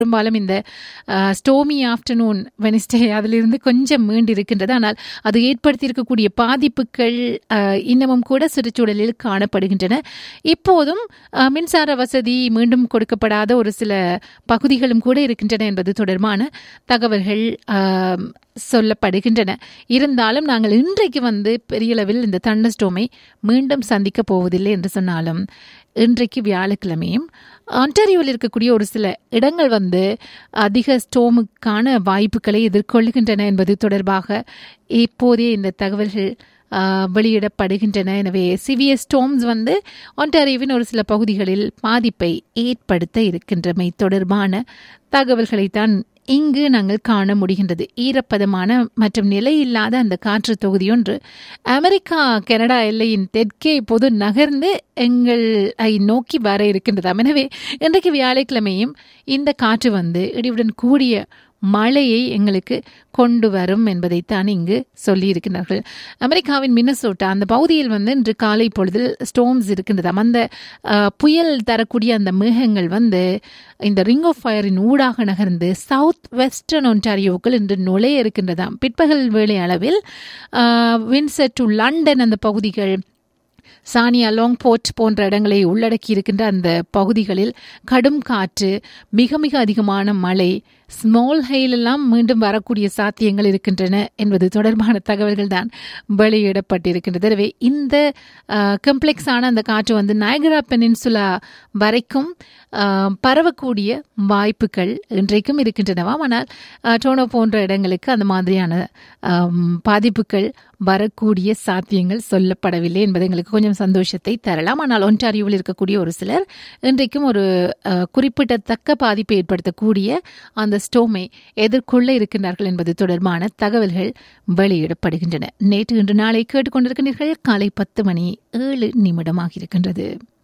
பெரும்பாலும் இந்த ஸ்டோமி afternoon Wednesday அதிலிருந்து கொஞ்சம் மீண்டு இருக்கின்றது ஆனால் அது ஏற்படுத்தியிருக்கக்கூடிய பாதிப்புகள் அஹ், இன்னமும் கூட சுற்றுச்சூழலில் காணப்படுகின்றன இப்போதும் அஹ், மின்சார வசதி மீண்டும் கொடுக்கப்படாத ஒரு சில பகுதிகளும் கூட இருக்கின்றன என்பது தொடர்பான தகவல்கள் அஹ், சொல்லப்படுகின்றன இருந்தாலும் நாங்கள் இன்றைக்கு வந்து பெரிய அளவில் இந்த தண்டஸ்டோமை மீண்டும் சந்திக்க போவதில்லை என்று சொன்னாலும் இன்றைக்கு வியாழக்கிழமையும் ஆன்டாரியோவில் இருக்கக்கூடிய ஒரு சில இடங்கள் வந்து அதிக ஸ்டோமுக்கான வாய்ப்புகளை எதிர்கொள்கின்றன என்பது தொடர்பாக இப்போதே இந்த தகவல்கள் ஆஹ், வெளியிடப்படுகின்றன எனவே சிவியர் ஸ்டோம்ஸ் வந்து ஒன்டாரியோவின் ஒரு சில பகுதிகளில் பாதிப்பை ஏற்படுத்த இருக்கின்றமை தொடர்பான தகவல்களைத்தான் இங்கு நாங்கள் காண முடிகின்றது ஈரப்பதமான மற்றும் நிலையில்லாத அந்த காற்று தொகுதி ஒன்று அமெரிக்கா கனடா எல்லையின் தெற்கே இப்போது நகர்ந்து எங்களை நோக்கி வர இருக்கின்றதாம் எனவே இன்றைக்கு வியாழக்கிழமையும் இந்த காற்று வந்து இடியுடன் கூடிய மழையை எங்களுக்கு கொண்டு வரும் என்பதைத்தான் இங்கு சொல்லியிருக்கிறார்கள் அமெரிக்காவின் மின்னசோட்டா அந்த பகுதியில் வந்து இன்று காலை பொழுதில் ஸ்டோம்ஸ் இருக்கின்றதாம் அந்த அஹ், புயல் தரக்கூடிய அந்த மேகங்கள் வந்து இந்த ரிங் ஆஃப் ஃபயரின் ஊடாக நகர்ந்து சவுத் வெஸ்டர்ன் ஒன்டாரியோவுக்குள் இன்று நுழைய இருக்கின்றதாம் பிற்பகல் வேளை அளவில் வின்செட் டு லண்டன் அந்த பகுதிகள் சானியா லாங் போர்ட் போன்ற இடங்களை உள்ளடக்கி இருக்கின்ற அந்த பகுதிகளில் கடும் காற்று மிக மிக அதிகமான மழை ஸ்மால் ஹெயில் எல்லாம் மீண்டும் வரக்கூடிய சாத்தியங்கள் இருக்கின்றன என்பது தொடர்பான தகவல்கள் தான் வெளியிடப்பட்டிருக்கின்றது எனவே இந்த கம்ப்ளெக்ஸான அந்த காற்று வந்து நயகரா பெனின்சுலா வரைக்கும் ஆஹ், பரவக்கூடிய வாய்ப்புகள் இன்றைக்கும் இருக்கின்றனவாம் ஆனால் ஆஹ், டோனோ போன்ற இடங்களுக்கு அந்த மாதிரியான ஆம், பாதிப்புகள் வரக்கூடிய சாத்தியங்கள் சொல்லப்படவில்லை என்பது எங்களுக்கு கொஞ்சம் சந்தோஷத்தை தரலாம் ஆனால் ஒன்டாரியோவில் இருக்கக்கூடிய ஒரு சிலர் இன்றைக்கும் ஒரு அஹ், குறிப்பிடத்தக்க பாதிப்பை ஏற்படுத்தக்கூடிய அந்த ஸ்டோமை எதிர்கொள்ள இருக்கின்றார்கள் என்பது தொடர்பான தகவல்கள் வெளியிடப்படுகின்றன நேற்று இன்று நாளை கேட்டுக்கொண்டிருக்கின்றீர்கள் காலை பத்து மணி ஏழு நிமிடமாக இருக்கின்றது